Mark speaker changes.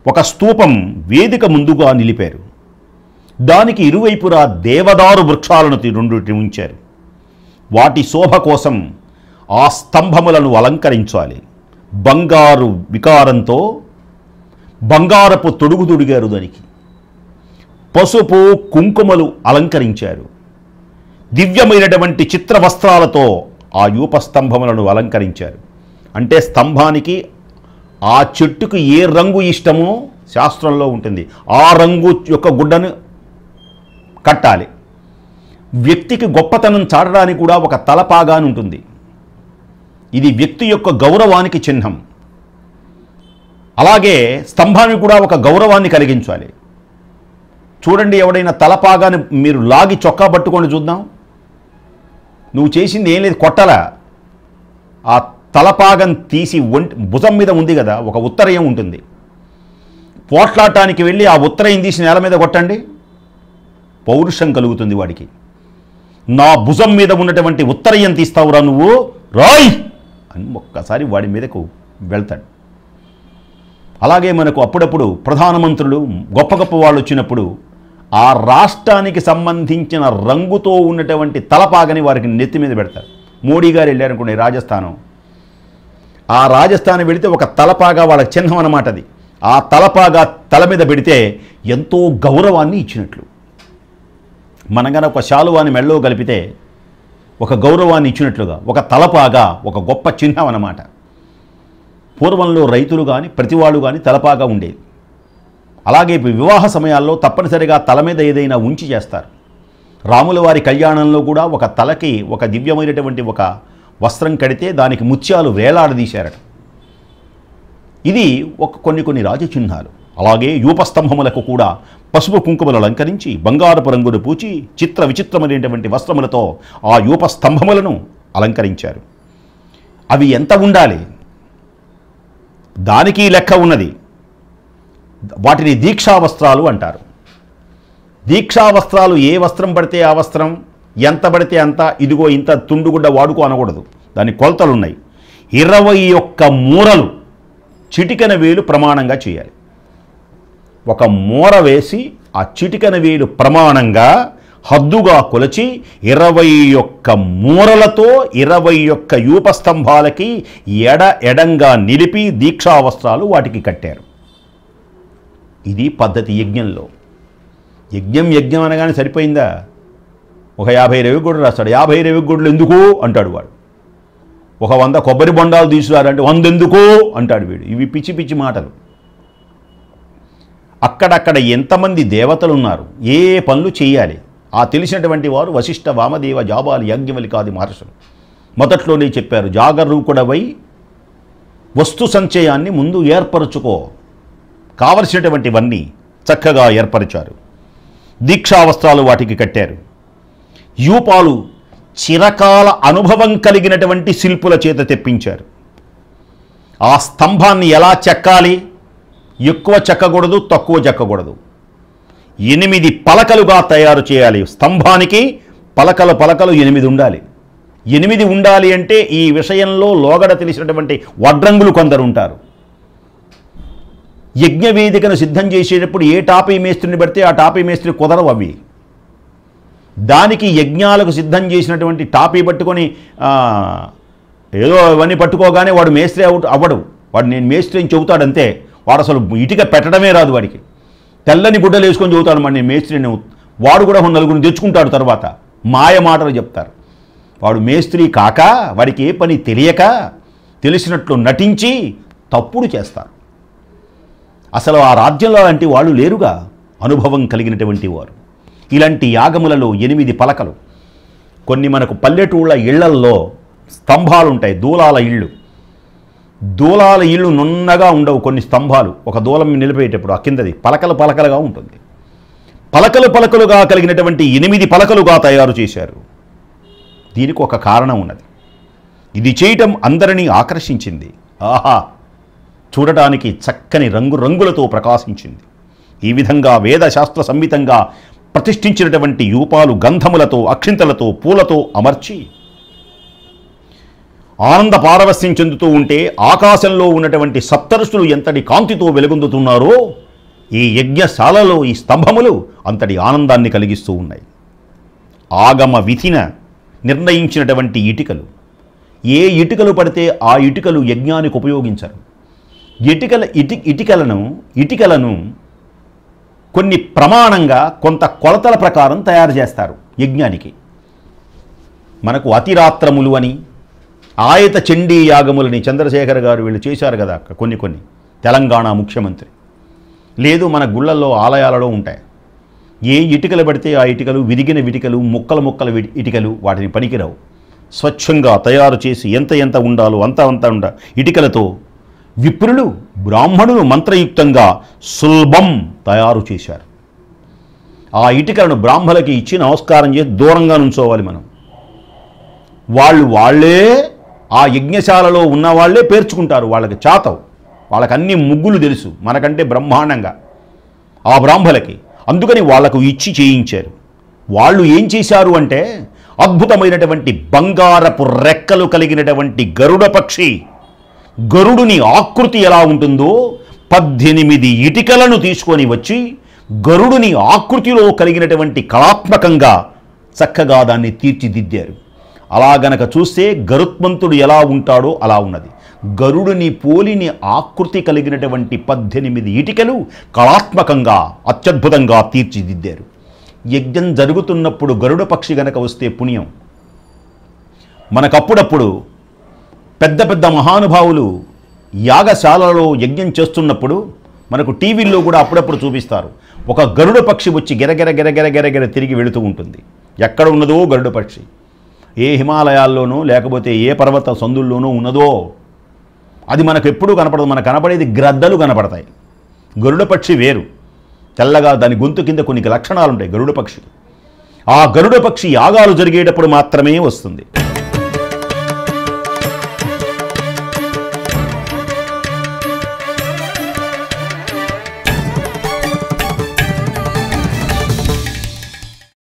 Speaker 1: ఒక స్తూపం వేదిక ముందుగా నిలిపారు దానికి ఇరువైపులా దేవదారు వృక్షాలను తి- రెండుటి ఉంచారు వాటి శోభ కోసం ఆ స్తంభములను అలంకరించాలి బంగారు వికారంతో బంగారపు తొడుగు తొడిగారు దానికి పసుపు కుంకుమలు అలంకరించారు దివ్యమైనటువంటి చిత్ర వస్త్రాలతో ఆ యూప స్తంభములను అలంకరించారు అంటే స్తంభానికి ఆ చెట్టుకు ఏ రంగు ఇష్టమో శాస్త్రంలో ఉంటుంది ఆ రంగు యొక్క గుడ్డను కట్టాలి వ్యక్తికి గొప్పతనం చాటడానికి కూడా ఒక తలపాగాని ఉంటుంది ఇది వ్యక్తి యొక్క గౌరవానికి చిహ్నం అలాగే స్తంభానికి కూడా ఒక గౌరవాన్ని కలిగించాలి చూడండి ఎవడైనా తలపాగాని మీరు లాగి చొక్కా పట్టుకొని చూద్దాం నువ్వు చేసింది ఏం లేదు కొట్టలా ఆ తలపాగం తీసి ఒంటి భుజం మీద ఉంది కదా ఒక ఉత్తరయం ఉంటుంది పోట్లాటానికి వెళ్ళి ఆ ఉత్తరయం తీసి నేల మీద కొట్టండి పౌరుషం కలుగుతుంది వాడికి నా భుజం మీద ఉన్నటువంటి ఉత్తరయం తీస్తావురా నువ్వు రాయ్ అని ఒక్కసారి వాడి మీదకు వెళ్తాడు అలాగే మనకు అప్పుడప్పుడు ప్రధానమంత్రులు గొప్ప గొప్ప వాళ్ళు వచ్చినప్పుడు ఆ రాష్ట్రానికి సంబంధించిన రంగుతో ఉన్నటువంటి తలపాగని వారికి నెత్తి మీద పెడతారు మోడీ గారు వెళ్ళారనుకోండి రాజస్థానం ఆ రాజస్థాన్ వెళితే ఒక తలపాగా వాళ్ళకి చిహ్నం అన్నమాట అది ఆ తలపాగా తల మీద పెడితే ఎంతో గౌరవాన్ని ఇచ్చినట్లు మనం గన ఒక శాలువాని మెళ్ళో కలిపితే ఒక గౌరవాన్ని ఇచ్చినట్లుగా ఒక తలపాగా ఒక గొప్ప చిహ్నం అన్నమాట పూర్వంలో రైతులు కానీ ప్రతివాళ్ళు కానీ తలపాగా ఉండేది అలాగే వివాహ సమయాల్లో తప్పనిసరిగా తల మీద ఏదైనా ఉంచి చేస్తారు రాముల వారి కళ్యాణంలో కూడా ఒక తలకి ఒక దివ్యమైనటువంటి ఒక వస్త్రం కడితే దానికి ముత్యాలు వేలాడదీశారట ఇది ఒక కొన్ని కొన్ని రాజచిహ్నాలు అలాగే యూపస్తంభములకు కూడా పసుపు కుంకుమలు అలంకరించి బంగారపు రంగును పూచి చిత్ర విచిత్రమైనటువంటి వస్త్రములతో ఆ యూపస్తంభములను అలంకరించారు అవి ఎంత ఉండాలి దానికి లెక్క ఉన్నది వాటిని దీక్షా వస్త్రాలు అంటారు దీక్షా వస్త్రాలు ఏ వస్త్రం పడితే ఆ వస్త్రం ఎంత పడితే అంత ఇదిగో ఇంత తుండుగుడ్డ వాడుకో అనకూడదు దాని కొలతలు ఉన్నాయి ఇరవై ఒక్క మూరలు చిటికెన వేలు ప్రమాణంగా చేయాలి ఒక మూర వేసి ఆ చిటికెన వేలు ప్రమాణంగా హద్దుగా కొలిచి ఇరవై ఒక్క మూరలతో ఇరవై ఒక్క యూపస్తంభాలకి ఎడ ఎడంగా నిలిపి దీక్షా వస్త్రాలు వాటికి కట్టారు ఇది పద్ధతి యజ్ఞంలో యజ్ఞం యజ్ఞం అనగానే సరిపోయిందా ఒక యాభై రవిగుడ్లు రాస్తాడు యాభై రవిగుడ్లు ఎందుకు అంటాడు వాడు ఒక వంద కొబ్బరి బొండాలు తీసుకురారంటే వంద ఎందుకు అంటాడు వీడు ఇవి పిచ్చి పిచ్చి మాటలు అక్కడక్కడ ఎంతమంది దేవతలు ఉన్నారు ఏ ఏ పనులు చేయాలి ఆ తెలిసినటువంటి వారు వశిష్ఠ వామదేవ జాబాలి యాజ్ఞవలికాది మహర్షులు మొదట్లోనే చెప్పారు జాగరూకుడవై వస్తు సంచయాన్ని ముందు ఏర్పరచుకో కావలసినటువంటివన్నీ చక్కగా ఏర్పరిచారు దీక్షావస్త్రాలు వాటికి కట్టారు యూపాలు చిరకాల అనుభవం కలిగినటువంటి శిల్పుల చేత తెప్పించారు ఆ స్తంభాన్ని ఎలా చెక్కాలి ఎక్కువ చెక్కకూడదు తక్కువ చెక్కకూడదు ఎనిమిది పలకలుగా తయారు చేయాలి స్తంభానికి పలకలు పలకలు ఎనిమిది ఉండాలి ఎనిమిది ఉండాలి అంటే ఈ విషయంలో లోగడ తెలిసినటువంటి వడ్రంగులు కొందరు ఉంటారు యజ్ఞవేదికను సిద్ధం చేసేటప్పుడు ఏ టాపీ మేస్త్రిని పడితే ఆ టాపీ మేస్త్రి కుదరవు అవి దానికి యజ్ఞాలకు సిద్ధం చేసినటువంటి టాపీ పట్టుకొని ఆ, ఏదో ఇవన్నీ పట్టుకోగానే వాడు మేస్త్రి అవుట్ అవ్వడు వాడు నేను మేస్త్రి అని చెబుతాడంతే వాడు అసలు ఇటుక పెట్టడమే రాదు వాడికి తెల్లని గుడ్డలు వేసుకొని చెబుతాడు మరి నేను మేస్త్రిని అవు- వాడు కూడా ఒక నలుగురిని తెచ్చుకుంటాడు తర్వాత మాయ మాటలు చెప్తారు వాడు మేస్త్రి కాక వాడికి ఏ పని తెలియక తెలిసినట్లు నటించి తప్పుడు చేస్తారు అసలు ఆ రాజ్యంలో లాంటి వాళ్ళు లేరుగా అనుభవం కలిగినటువంటి వారు ఇలాంటి యాగములలో ఎనిమిది పలకలు కొన్ని మనకు పల్లెటూళ్ళ ఇళ్లల్లో స్తంభాలు ఉంటాయి దూలాల ఇళ్ళు దూలాల ఇళ్ళు నున్నగా ఉండవు కొన్ని స్తంభాలు ఒక దూలం నిలిపేటప్పుడు ఆ కిందది పలకలు పలకలుగా ఉంటుంది పలకలు పలకలుగా కలిగినటువంటి ఎనిమిది పలకలుగా తయారు చేశారు దీనికి ఒక కారణం ఉన్నది ఇది చేయటం అందరినీ ఆకర్షించింది ఆహా చూడటానికి చక్కని రంగు రంగులతో ప్రకాశించింది ఈ విధంగా వేదశాస్త్ర సంహితంగా ప్రతిష్ఠించినటువంటి యూపాలు గంధములతో అక్షింతలతో పూలతో అమర్చి ఆనంద పారవస్యం చెందుతూ ఉంటే ఆకాశంలో ఉన్నటువంటి సప్తరుషులు ఎంతటి కాంతితో వెలుగొందుతున్నారో ఈ యజ్ఞశాలలో ఈ స్తంభములు అంతటి ఆనందాన్ని కలిగిస్తూ ఉన్నాయి ఆగమ విధిన నిర్ణయించినటువంటి ఇటుకలు ఏ ఇటుకలు పడితే ఆ ఇటుకలు యజ్ఞానికి ఉపయోగించరు ఇటుకల ఇటి ఇటుకలను ఇటుకలను కొన్ని ప్రమాణంగా కొంత కొలతల ప్రకారం తయారు చేస్తారు యజ్ఞానికి మనకు అతిరాత్రములు అని ఆయత చండీ యాగములని చంద్రశేఖర్ గారు వీళ్ళు చేశారు కదా అక్కడ కొన్ని కొన్ని తెలంగాణ ముఖ్యమంత్రి లేదు మన గుళ్ళల్లో ఆలయాలలో ఉంటాయి ఏ ఇటుకలు పడితే ఆ ఇటుకలు విరిగిన విటికలు ముక్కల ముక్కల విటి- ఇటుకలు వాటిని పనికిరావు స్వచ్ఛంగా తయారు చేసి ఎంత ఎంత ఉండాలో అంత అంత ఉండ ఇటుకలతో విప్రులు బ్రాహ్మణులు మంత్రయుక్తంగా సులభం తయారు చేశారు ఆ ఇటుకలను బ్రాహ్మలకి ఇచ్చి నమస్కారం చేసి దూరంగా నుంచోవాలి మనం వాళ్ళు వాళ్ళే ఆ యజ్ఞశాలలో ఉన్న వాళ్ళే పేర్చుకుంటారు వాళ్ళకి చాతవు వాళ్ళకి అన్ని ముగ్గులు తెలుసు మనకంటే బ్రహ్మాండంగా ఆ బ్రాహ్మలకి అందుకని వాళ్లకు ఇచ్చి చేయించారు వాళ్ళు ఏం చేశారు అంటే అద్భుతమైనటువంటి బంగారపు రెక్కలు కలిగినటువంటి గరుడ పక్షి గరుడుని ఆకృతి ఎలా ఉంటుందో పద్దెనిమిది ఇటికలను తీసుకొని వచ్చి గరుడుని ఆకృతిలో కలిగినటువంటి కళాత్మకంగా చక్కగా దాన్ని తీర్చిదిద్దారు అలా గనక చూస్తే గరుత్మంతుడు ఎలా ఉంటాడో అలా ఉన్నది గరుడుని పోలిని ఆకృతి కలిగినటువంటి పద్దెనిమిది ఇటికలు కళాత్మకంగా అత్యద్భుతంగా తీర్చిదిద్దారు యజ్ఞం జరుగుతున్నప్పుడు గరుడ పక్షి గనక వస్తే పుణ్యం మనకప్పుడప్పుడు పెద్ద పెద్ద మహానుభావులు యాగశాలలో యజ్ఞం చేస్తున్నప్పుడు మనకు టీవీల్లో కూడా అప్పుడప్పుడు చూపిస్తారు ఒక గరుడ పక్షి వచ్చి గెరగెర గెరగెర గెరగెర తిరిగి వెళుతూ ఉంటుంది ఎక్కడ ఉన్నదో గరుడ పక్షి ఏ హిమాలయాల్లోనూ లేకపోతే ఏ పర్వత సందుల్లోనూ ఉన్నదో అది మనకు ఎప్పుడూ కనపడదు మనకు కనపడేది గ్రద్దలు కనపడతాయి గరుడ పక్షి వేరు తెల్లగా దాని గొంతు కింద కొన్ని లక్షణాలు ఉంటాయి గరుడ పక్షికి ఆ గరుడ పక్షి యాగాలు జరిగేటప్పుడు మాత్రమే వస్తుంది